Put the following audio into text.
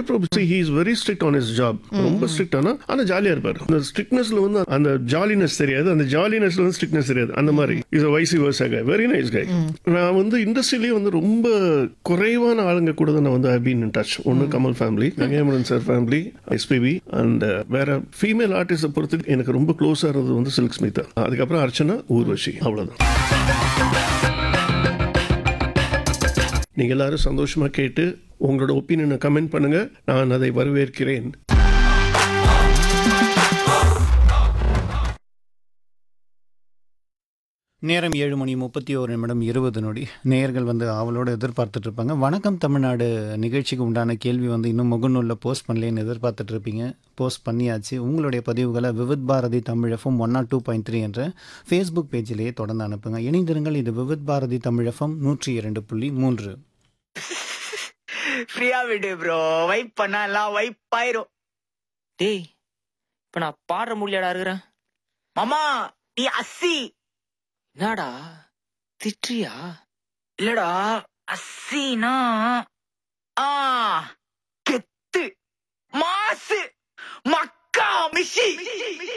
Venkat Prabhu he is very strict on his job ரொம்ப strict ஆனா ஆனா ஜாலியா இருப்பாரு அந்த ஸ்ட்ரிக்ட்னஸ்ல வந்து அந்த ஜாலினஸ் தெரியாது அந்த ஜாலினஸ்ல வந்து ஸ்ட்ரிக்ட்னஸ் தெரியாது அந்த மாதிரி is vice versa guy very nice guy நான் வந்து இண்டஸ்ட்ரியிலேயே வந்து ரொம்ப குறைவான ஆளுங்க கூட தான் நான் வந்து ஐ பீன் இன் டச் ஒன்னு Kamal family Gangaiamaran sir family SPB and வேற ஃபீமேல் ஆர்டிஸ்ட பொறுத்து எனக்கு ரொம்ப க்ளோஸா இருந்தது வந்து சில்க் ஸ்மிதா அதுக்கப்புறம் அர்ச்சனா ஊர்வஷி அவ்வளவுதான் நீங்க எல்லாரும் சந்தோஷமா கேட்டு உங்களோட ஒப்பீனியனை கமெண்ட் பண்ணுங்க நான் அதை வரவேற்கிறேன் நேரம் ஏழு மணி முப்பத்தி ஒரு நிமிடம் இருபது நொடி நேயர்கள் வந்து ஆவலோடு எதிர்பார்த்துட்டு இருப்பாங்க வணக்கம் தமிழ்நாடு நிகழ்ச்சிக்கு உண்டான கேள்வி வந்து இன்னும் முகநூலில் போஸ்ட் பண்ணலேன்னு எதிர்பார்த்துட்டு இருப்பீங்க போஸ்ட் பண்ணியாச்சு உங்களுடைய பதிவுகளை Vividh Bharati Tamil FM one nought two point three என்ற ஃபேஸ்புக் பேஜிலேயே தொடர்ந்து அனுப்புங்க இணைந்திருங்கள் இது விவித் பாரதி தமிழஃபம் நூற்றி இரண்டு புள்ளி மூன்று ஃப்ரீயா விடு ப்ரோ வைப் பண்ணா எல்லாம் வைப் ஆயிரும் டேய் இப்ப நான் பாடுற முடியாடா இருக்கிறேன் மாமா நீ அஸ்ஸி என்னடா திட்றியா இல்லடா அஸ்ஸினா ஆ கெத்து மாசு மக்கா மிஷி